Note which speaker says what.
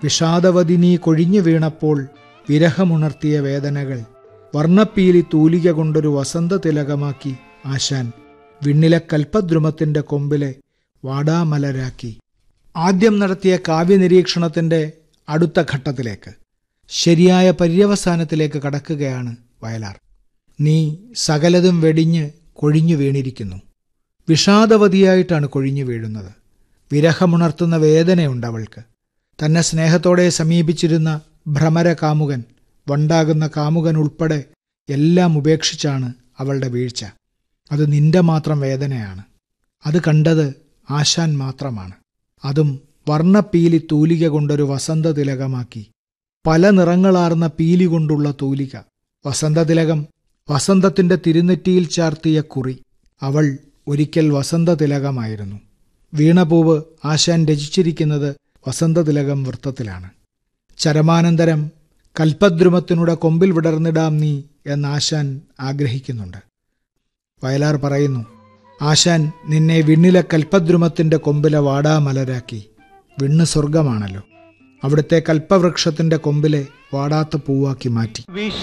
Speaker 1: വിഷാദവതി നീ കൊഴിഞ്ഞു വീണപ്പോൾ വിരഹമുണർത്തിയ വേദനകൾ വർണ്ണപ്പീലി തൂലിക കൊണ്ടൊരു വസന്ത തിലകമാക്കി ആശാൻ വിണ്ണിലെ കൽപ്പദ്രുമത്തിന്റെ കൊമ്പിലെ വാടാമലരാക്കി ആദ്യം നടത്തിയ കാവ്യനിരീക്ഷണത്തിന്റെ അടുത്ത ഘട്ടത്തിലേക്ക് ശരിയായ പര്യവസാനത്തിലേക്ക് കടക്കുകയാണ് വയലാർ നീ സകലതും വെടിഞ്ഞ് കൊഴിഞ്ഞു വീണിരിക്കുന്നു വിഷാദവതിയായിട്ടാണ് കൊഴിഞ്ഞു വീഴുന്നത് വിരഹമുണർത്തുന്ന വേദനയുണ്ട് അവൾക്ക് തന്നെ സ്നേഹത്തോടെ സമീപിച്ചിരുന്ന ഭ്രമര കാമുകൻ വണ്ടാകുന്ന കാമുകൻ ഉൾപ്പെടെ എല്ലാം ഉപേക്ഷിച്ചാണ് അവളുടെ വീഴ്ച അത് നിന്റെ മാത്രം വേദനയാണ് അത് കണ്ടത് ആശാൻ മാത്രമാണ് അതും വർണ്ണപ്പീലി തൂലിക കൊണ്ടൊരു വസന്ത തിലകമാക്കി പല നിറങ്ങളാർന്ന പീലി കൊണ്ടുള്ള തൂലിക വസന്തതിലകം വസന്തത്തിന്റെ തിരുനെറ്റിയിൽ ചാർത്തിയ കുറി അവൾ ഒരിക്കൽ വസന്തതിലകമായിരുന്നു വീണപൂവ് ആശാൻ രചിച്ചിരിക്കുന്നത് വസന്തതിലകം വൃത്തത്തിലാണ് ചരമാനന്തരം കൽപ്പദ്രുമത്തിനുടെ കൊമ്പിൽ വിടർന്നിടാം നീ എന്ന് ആശാൻ ആഗ്രഹിക്കുന്നുണ്ട് വയലാർ പറയുന്നു ആശാൻ നിന്നെ വിണ്ണിലെ കൽപ്പദ്രുമത്തിന്റെ കൊമ്പിലെ വാടാമലരാക്കി വിണ്ണ് സ്വർഗമാണല്ലോ അവിടുത്തെ കൽപ്പവൃക്ഷത്തിന്റെ കൊമ്പിലെ വാടാത്ത പൂവാക്കി മാറ്റി
Speaker 2: വിഷ